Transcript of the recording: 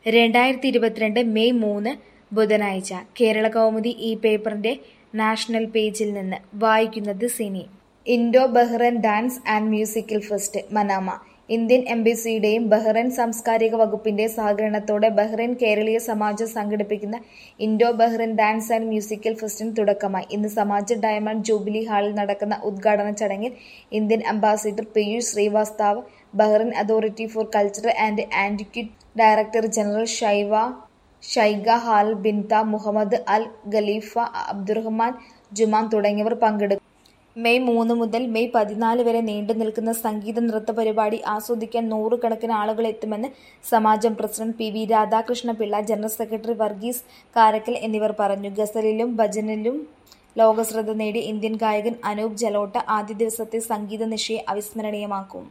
രണ്ടായിരത്തി ഇരുപത്തിരണ്ട് മെയ് മൂന്ന് ബുധനാഴ്ച കേരള കൗമുദി ഈ പേപ്പറിന്റെ നാഷണൽ പേജിൽ നിന്ന് വായിക്കുന്നത് Sini Indo Bahrain dance and musical fest Manama Indian എംബസിയുടെയും ബഹ്റൈൻ സാംസ്കാരിക വകുപ്പിന്റെ സഹകരണത്തോടെ ബഹ്റൈൻ കേരളീയ സമാജം സംഘടിപ്പിക്കുന്ന Indo Bahrain dance and musical ഫെസ്റ്റിന് തുടക്കമായി ഇന്ന് സമാജ് ഡയമണ്ട് ജൂബിലി ഹാളിൽ നടക്കുന്ന ഉദ്ഘാടന ചടങ്ങിൽ Indian ambassador Piyush Srivastav Bahrain authority for culture and antiquity director general ഷൈവ Shaikha Hala bint Mohammed Al Khalifa Abdulrahman Juman തുടങ്ങിയവർ പങ്കെടുക്കും മെയ് മൂന്ന് മുതൽ മെയ് പതിനാല് വരെ നീണ്ടു നിൽക്കുന്ന സംഗീത നൃത്ത പരിപാടി ആസ്വദിക്കാൻ നൂറുകണക്കിന് ആളുകൾ എത്തുമെന്ന് Samajam president P V Radhakrishna Pillai general secretary Varghese Karakkal എന്നിവർ പറഞ്ഞു ഗസലിലും ഭജനിലും ലോകശ്രദ്ധ നേടിയ ഇന്ത്യൻ ഗായകൻ അനൂപ് ജലോട്ട ആദ്യ ദിവസത്തെ സംഗീത നിശയെ അവിസ്മരണീയമാക്കും